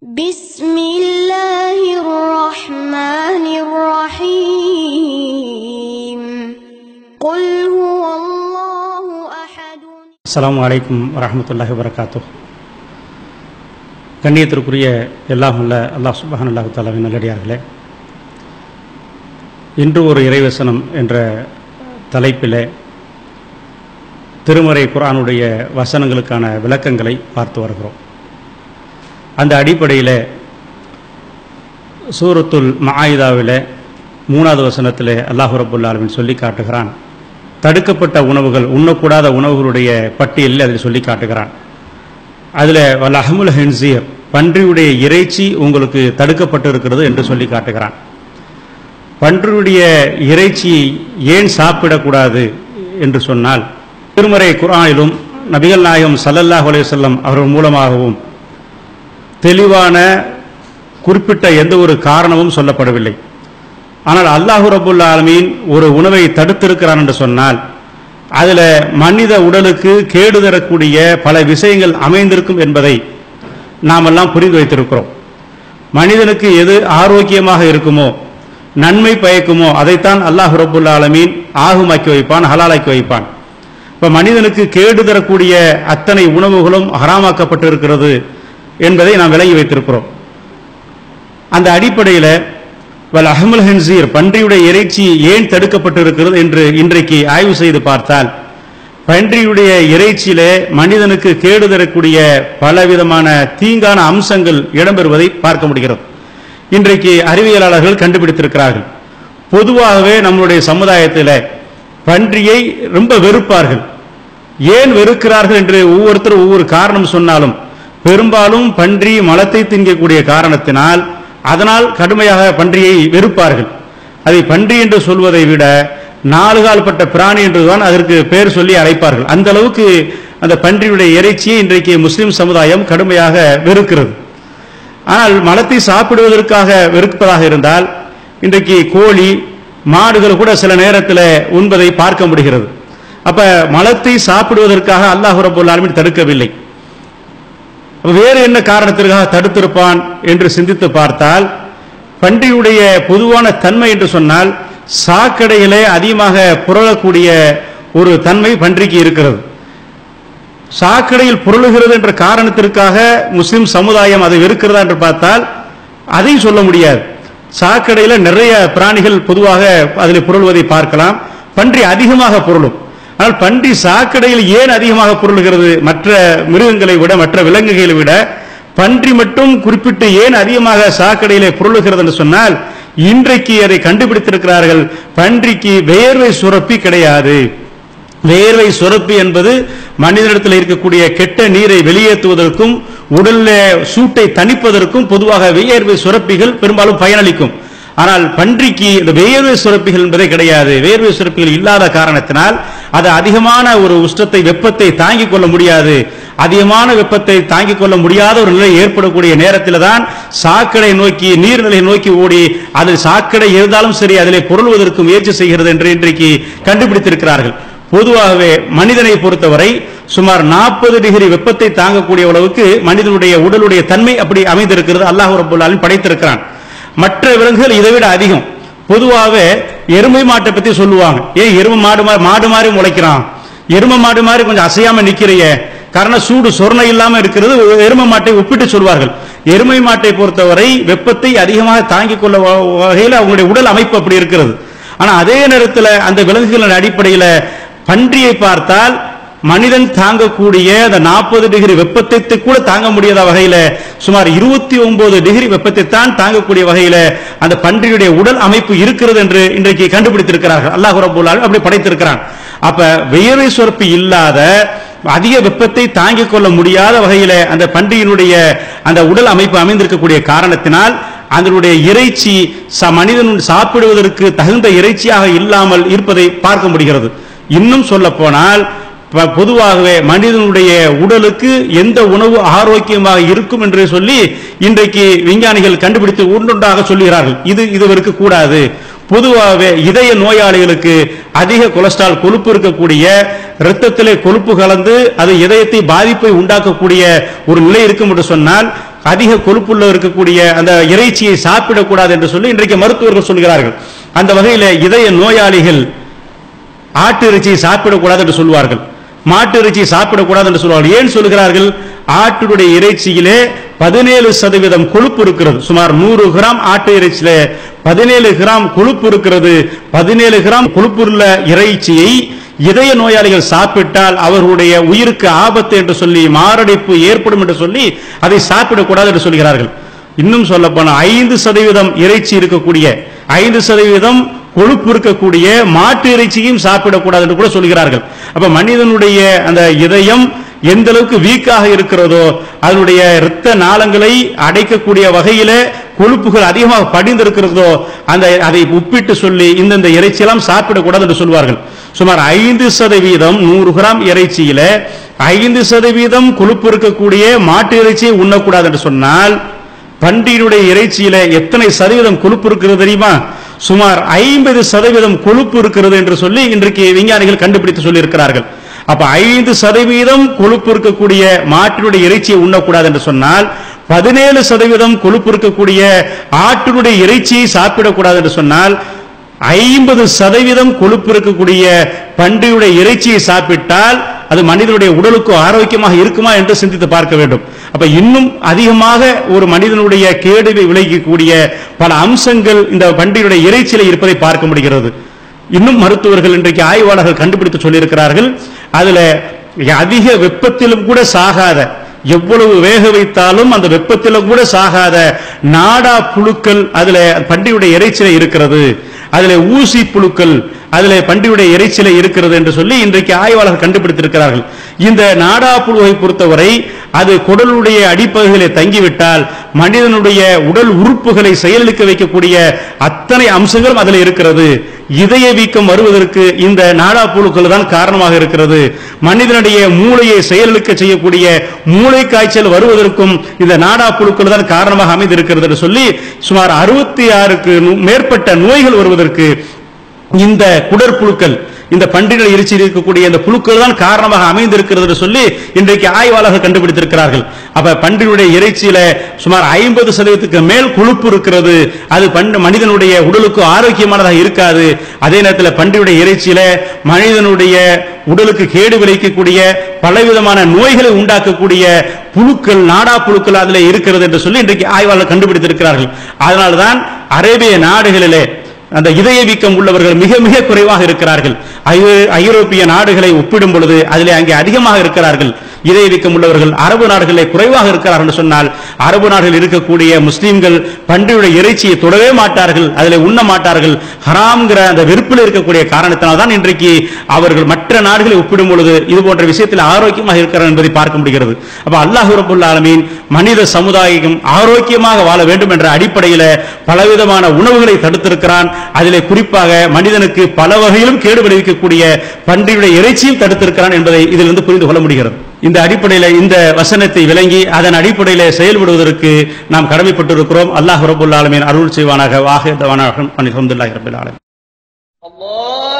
بسم الله الرحمن الرحيم قل هو الله أحد அஸ்ஸலாமு அலைக்கும் வரஹ்மத்துல்லாஹி வரகாத்து கண்ணியத்திற்குரிய எல்லாம் உள்ள அல்லாஹ் சுபஹான் அல்லாஹு தாலாவின் நல்லடியார்களே இன்று ஒரு இறைவசனம் என்ற தலைப்பிலே திருமறை குர்ஆனுடைய வசனங்களுக்கான விளக்கங்களை பார்த்து வருகிறோம் அந்த அடிப்படையில் சூரத்துல் மாயிதாவில் மூணாவது வசனத்தில் அல்லாஹு ரபுல்லா ஆலமீன் சொல்லி காட்டுகிறான் தடுக்கப்பட்ட உணவுகள் உண்ணக்கூடாத உணவுகளுடைய பட்டியலில் அதில் சொல்லி காட்டுகிறான் அதில் வல் அஹமுல் ஹென்சியர் பன்றியுடைய இறைச்சி உங்களுக்கு தடுக்கப்பட்டு இருக்கிறது என்று சொல்லி காட்டுகிறான் பன்றியுடைய இறைச்சி ஏன் சாப்பிடக்கூடாது என்று சொன்னால் திருமறை குர்ஆனிலும் நபிகள் நாயகம் ஸல்லல்லாஹு அலைஹி வஸல்லம் அவர்கள் மூலமாகவும் தெளிவான குறிப்பிட்ட எந்த ஒரு காரணமும் சொல்லப்படவில்லை ஆனால் அல்லாஹு ரபுல் ஆலமீன் ஒரு உணவை தடுத்திருக்கிறான் என்று சொன்னால் அதில் மனித உடலுக்கு கேடு தரக்கூடிய பல விஷயங்கள் அமைந்திருக்கும் என்பதை நாமெல்லாம் புரிந்து வைத்திருக்கிறோம் மனிதனுக்கு எது ஆரோக்கியமாக இருக்குமோ நன்மை பயக்குமோ அதைத்தான் அல்லாஹ் ரபுல் ஆலமீன் ஆகுமாக்கி வைப்பான் ஹலாலாக்கி வைப்பான் இப்ப மனிதனுக்கு கேடு தரக்கூடிய அத்தனை உணவுகளும் ஹராமாக்கப்பட்டு இருக்கிறது என்பதை நாம் விளங்கி வைத்திருக்கிறோம் அந்த அடிப்படையில் வல் அஹமுல் ஹன்சீர் பன்றியுடைய இறைச்சி ஏன் தடுக்கப்பட்டு இருக்கிறது என்று இன்றைக்கு ஆய்வு செய்து பார்த்தால் பன்றியுடைய இறைச்சியிலே மனிதனுக்கு கேடு தரக்கூடிய பலவிதமான தீங்கான அம்சங்கள் இடம்பெறுவதை பார்க்க முடிகிறது இன்றைக்கு அறிவியலாளர்கள் கண்டுபிடித்திருக்கிறார்கள் பொதுவாகவே நம்முடைய சமுதாயத்தில் பன்றியை ரொம்ப வெறுப்பார்கள் ஏன் வெறுக்கிறார்கள் என்று ஒவ்வொருத்தரும் ஒவ்வொரு காரணம் சொன்னாலும் பெரும்பாலும் பன்றி மலத்தை திங்கக்கூடிய காரணத்தினால் அதனால் கடுமையாக பன்றியை வெறுப்பார்கள் அதை பன்றி என்று சொல்வதை விட நாலு கால்பட்ட பிராணி என்றுதான் அதற்கு பெயர் சொல்லி அழைப்பார்கள் அந்த அளவுக்கு அந்த பன்றியுடைய இறைச்சியை இன்றைக்கு முஸ்லிம் சமுதாயம் கடுமையாக வெறுக்கிறது ஆனால் மலத்தை சாப்பிடுவதற்காக வெறுப்பதாக இருந்தால் இன்றைக்கு கோழி மாடுகள் கூட சில நேரத்தில் உண்பதை பார்க்க முடிகிறது அப்ப மலத்தை சாப்பிடுவதற்காக அல்லாஹ் ரபுல் ஆலமீன் தடுக்கவில்லை அப்ப வேறு என்ன காரணத்திற்காக தடுத்திருப்பான் என்று சிந்தித்து பார்த்தால் பன்றியுடைய பொதுவான தன்மை என்று சொன்னால் சாக்கடையிலே அதிகமாக புரளக்கூடிய ஒரு தன்மை பன்றிக்கு இருக்கிறது சாக்கடையில் புரளுகிறது என்ற காரணத்திற்காக முஸ்லிம் சமுதாயம் அதை வெறுக்கிறதா என்று பார்த்தால் அதையும் சொல்ல முடியாது சாக்கடையில் நிறைய பிராணிகள் பொதுவாக அதில் புரளுவதை பார்க்கலாம் பன்றி அதிகமாக புரளும் ஆனால் பன்றி சாக்கடையில் ஏன் அதிகமாக பொருளுகிறது மற்ற மிருகங்களை விட மற்ற விலங்குகளை விட பன்றி மட்டும் குறிப்பிட்டு ஏன் அதிகமாக சாக்கடையிலே பொருளுகிறது என்று சொன்னால் இன்றைக்கு அதை கண்டுபிடித்திருக்கிறார்கள் பன்றிக்கு வேர்வை சுரப்பி கிடையாது வேர்வை சுரப்பி என்பது மனிதனிடத்தில் இருக்கக்கூடிய கெட்ட நீரை வெளியேற்றுவதற்கும் உடல்ல சூட்டை தணிப்பதற்கும் பொதுவாக வேர்வை சுரப்பிகள் பெரும்பாலும் பயனளிக்கும் ஆனால் பன்றிக்கு இந்த வேர்வை சுரப்பிகள் என்பதே கிடையாது வேர்வை சுரப்பிகள் இல்லாத காரணத்தினால் அது அதிகமான ஒரு உஷ்டத்தை வெப்பத்தை தாங்கிக் கொள்ள முடியாது அதிகமான வெப்பத்தை தாங்கிக் கொள்ள முடியாத ஒரு நிலை ஏற்படக்கூடிய நேரத்தில் தான் சாக்கடை நோக்கி நீர்நிலை நோக்கி ஓடி அது சாக்கடை இருந்தாலும் சரி அதிலே பொருள்வதற்கு முயற்சி செய்கிறது என்று இன்றைக்கு கண்டுபிடித்திருக்கிறார்கள் பொதுவாகவே மனிதனை பொறுத்தவரை சுமார் நாற்பது டிகிரி வெப்பத்தை தாங்கக்கூடிய அளவுக்கு மனிதனுடைய உடலுடைய தன்மை அப்படி அமைந்திருக்கிறது அல்லாஹ் ரபுல்லாலும் படைத்திருக்கிறான் மற்ற விலங்குகள் இதை விட அதிகம் பொதுவாகவே எருமை மாட்டை பத்தி சொல்லுவாங்க ஏன் எருமை மாடு மா- மாடு மாதிரி முளைக்கிறான் எருமை மாடு மாதிரி கொஞ்சம் அசையாம நிக்கிறைய காரணம் சூடு சொர்ணை இல்லாம இருக்கிறது எருமை மாட்டை ஒப்பிட்டு சொல்வார்கள் எருமை மாட்டை பொறுத்தவரை வெப்பத்தை அதிகமாக தாங்கிக் கொள்ள வ- வகையில் அவங்களுடைய உடல் அமைப்பு அப்படி இருக்கிறது ஆனா அதே நேரத்தில் அந்த விலங்குகளின் அடிப்படையில் பன்றியை பார்த்தால் மனிதன் தாங்கக்கூடிய அந்த நாற்பது டிகிரி வெப்பத்தை கூட தாங்க முடியாத வகையில சுமார் இருபத்தி ஒன்பது டிகிரி வெப்பத்தை தான் தாங்கக்கூடிய வகையில அந்த பன்றியுடைய உடல் அமைப்பு இருக்கிறது என்று இன்றைக்கு கண்டுபிடித்திருக்கிறார்கள் அல்லாஹ் ரபுல் ஆலமீன் அப்படி படைத்திருக்கிறான் அப்ப வியர்வை சுரப்பி இல்லாத அதிக வெப்பத்தை தாங்கிக் கொள்ள முடியாத வகையில அந்த பன்றியினுடைய அந்த உடல் அமைப்பு அமைந்திருக்கக்கூடிய காரணத்தினால் அதனுடைய இறைச்சி ச- மனிதன் சாப்பிடுவதற்கு தகுந்த இறைச்சியாக இல்லாமல் இருப்பதை பார்க்க முடிகிறது இன்னும் சொல்ல போனால் ப- பொதுவாகவே மனிதனுடைய உடலுக்கு எந்த உணவு ஆரோக்கியமாக இருக்கும் என்று சொல்லி இன்றைக்கு விஞ்ஞானிகள் கண்டுபிடித்து ஒன்றொன்றாக சொல்லுகிறார்கள் இது இதுவருக்கு கூடாது பொதுவாகவே இதய நோயாளிகளுக்கு அதிக கொலஸ்ட்ரால் கொழுப்பு இருக்கக்கூடிய இரத்தத்திலே கொழுப்பு கலந்து அது இதயத்தை பாதிப்பை உண்டாக்கக்கூடிய ஒரு நிலை இருக்கும் என்று சொன்னால் அதிக கொழுப்புள்ள இருக்கக்கூடிய அந்த இறைச்சியை சாப்பிடக்கூடாது என்று சொல்லி இன்றைக்கு மருத்துவர்கள் சொல்கிறார்கள் அந்த வகையில இதய நோயாளிகள் ஆட்டு இறைச்சியை சாப்பிடக்கூடாது என்று சொல்வார்கள் மாட்டு இறைச்சியை சாப்பிடக்கூடாது என்று சொல்வார்கள் ஏன் சொல்கிறார்கள் ஆட்டுடைய இறைச்சியிலே பதினேழு சதவீதம் கொழுப்பு இருக்கிறது சுமார் நூறு கிராம் ஆட்டு இறைச்சியில பதினேழு கிராம் கொழுப்பு இருக்கிறது பதினேழு கிராம் கொழுப்புள்ள இறைச்சியை இதய நோயாளிகள் சாப்பிட்டால் அவர்களுடைய உயிருக்கு ஆபத்து என்று சொல்லி மாரடைப்பு ஏற்படும் என்று சொல்லி அதை சாப்பிடக்கூடாது என்று சொல்கிறார்கள் இன்னும் சொல்ல போனா ஐந்து சதவீதம் இறைச்சி இருக்கக்கூடிய ஐந்து சதவீதம் கொழுப்பு இருக்கக்கூடிய மாட்டு இறைச்சியும் சாப்பிடக்கூடாது என்று கூட சொல்கிறார்கள் அப்ப மனிதனுடைய அந்த இதயம் எந்த அளவுக்கு வீக்காக இருக்கிறதோ அதனுடைய இரத்த நாளங்களை அடைக்கக்கூடிய வகையில கொழுப்புகள் அதிகமாக படிந்திருக்கிறதோ அந்த அதை ஒப்பிட்டு சொல்லி இந்தந்த இறைச்சியெல்லாம் சாப்பிடக்கூடாது என்று சொல்வார்கள் சுமார் ஐந்து சதவீதம் நூறு கிராம் இறைச்சியில ஐந்து சதவீதம் கொழுப்பு இருக்கக்கூடிய மாட்டு இறைச்சியை உண்ணக்கூடாது என்று சொன்னால் பன்றியினுடைய இறைச்சியில எத்தனை சதவீதம் கொழுப்பு இருக்கிறது தெரியுமா சுமார் ஐம்பது சதவீதம் கொழுப்பு இருக்கிறது என்று சொல்லி இன்றைக்கு விஞ்ஞானிகள் கண்டுபிடித்து சொல்லியிருக்கிறார்கள் அப்ப ஐந்து சதவீதம் கொழுப்பு இருக்கக்கூடிய மாட்டினுடைய இறைச்சியை உண்ணக்கூடாது என்று சொன்னால் பதினேழு சதவீதம் கொழுப்பு இருக்கக்கூடிய ஆட்டினுடைய இறைச்சியை சாப்பிடக்கூடாது என்று சொன்னால் ஐம்பது சதவீதம் கொழுப்பு இருக்கக்கூடிய பன்றியுடைய இறைச்சியை சாப்பிட்டால் அது மனிதனுடைய உடலுக்கு ஆரோக்கியமாக இருக்குமா என்று சிந்தித்து பார்க்க வேண்டும் அப்ப இன்னும் அதிகமாக ஒரு மனிதனுடைய கேடுவை விளைவிக்கக்கூடிய பல அம்சங்கள் இந்த பன்றியுடைய இறைச்சியில இருப்பதை பார்க்க முடிகிறது இன்னும் மருத்துவர்கள் இன்றைக்கு ஆய்வாளர்கள் கண்டுபிடித்து சொல்லியிருக்கிறார்கள் அதுல அதிக வெப்பத்திலும் கூட சாகாத எவ்வளவு வேக வைத்தாலும் அந்த வெப்பத்திலும் கூட சாகாத நாடா புழுக்கள் அதுல பண்டியுடைய இறைச்சியில இருக்கிறது அதுல ஊசி புழுக்கள் அதுல பண்டியுடைய இறைச்சியில இருக்கிறது என்று சொல்லி இன்றைக்கு ஆய்வாளர்கள் கண்டுபிடித்திருக்கிறார்கள் இந்த நாடா புழுவை பொறுத்தவரை அது குடலுடைய அடிப்பகுதிகளை தங்கிவிட்டால் மனிதனுடைய உடல் உறுப்புகளை செயலிழக்க வைக்கக்கூடிய அத்தனை அம்சங்களும் அதில் இருக்கிறது இதய வீக்கம் வருவதற்கு இந்த நாடா புழுக்கள் தான் காரணமாக இருக்கிறது மனிதனுடைய மூளையை செயலிழக்க செய்யக்கூடிய மூளை காய்ச்சல் வருவதற்கும் இந்த நாடா புழுக்கள் தான் காரணமாக அமைந்திருக்கிறது என்று சொல்லி சுமார் அறுபத்தி ஆறுக்கு மேற்பட்ட நோய்கள் வருவதற்கு இந்த குடற்புழுக்கள் இந்த பண்டிகை இறைச்சியில் இருக்கக்கூடிய இந்த புழுக்கள் தான் காரணமாக அமைந்திருக்கிறது என்று சொல்லி இன்றைக்கு ஆய்வாளர்கள் கண்டுபிடித்திருக்கிறார்கள் அப்ப பன்றியுடைய இறைச்சியில சுமார் ஐம்பது சதவீதத்துக்கு மேல் கொழுப்பு இருக்கிறது அது பண்டு மனிதனுடைய உடலுக்கு ஆரோக்கியமானதாக இருக்காது அதே நேரத்தில் பன்றியுடைய இறைச்சியில மனிதனுடைய உடலுக்கு கேடு விளைக்கக்கூடிய பலவிதமான நோய்களை உண்டாக்கக்கூடிய புழுக்கள் நாடா புழுக்கள் அதுல இருக்கிறது என்று சொல்லி இன்றைக்கு ஆய்வாளர்கள் கண்டுபிடித்திருக்கிறார்கள் அதனால்தான் அரேபிய நாடுகளிலே அந்த இதய வீக்கம் உள்ளவர்கள் மிக மிக குறைவாக இருக்கிறார்கள் ஐ- ஐரோப்பிய நாடுகளை ஒப்பிடும் பொழுது அதிலே அங்கே அதிகமாக இருக்கிறார்கள் இதய வீக்கம் உள்ளவர்கள் அரபு நாடுகளிலே குறைவாக இருக்கிறார்கள் என்று சொன்னால் அரபு நாடுகளில் இருக்கக்கூடிய முஸ்லீம்கள் பன்றியுடைய இறைச்சியை தொடவே மாட்டார்கள் அதிலே உண்ண மாட்டார்கள் ஹராம்ங்கிற அந்த வெறுப்பில் இருக்கக்கூடிய காரணத்தினால் தான் இன்றைக்கு அவர்கள் மற்ற நாடுகளை ஒப்பிடும் பொழுது இது போன்ற விஷயத்தில் ஆரோக்கியமாக இருக்கிறார் என்பதை பார்க்க முடிகிறது அப்ப அல்லாஹ் ரபுல் ஆலமீன் மனித சமுதாயம் ஆரோக்கியமாக வாழ வேண்டும் என்ற அடிப்படையில் பலவிதமான உணவுகளை தடுத்திருக்கிறான் அதிலே குறிப்பாக மனிதனுக்கு பல வகையிலும் கேடு விளைவிக்கக்கூடிய பன்றியுடைய இறைச்சியும் தடுத்திருக்கிறான் என்பதை இதிலிருந்து புரிந்து கொள்ள முடிகிறது இந்த அடிப்படையில் இந்த வசனத்தை விளங்கி அதன் அடிப்படையில் செயல்படுவதற்கு நாம் கடமைப்பட்டிருக்கிறோம் அல்லாஹ் ரபுல் ஆலமீன் அருள் செய்வானாக வாஹிதவானாக அல்ஹம்துலில்லாஹி ரபில் ஆலமீன் الله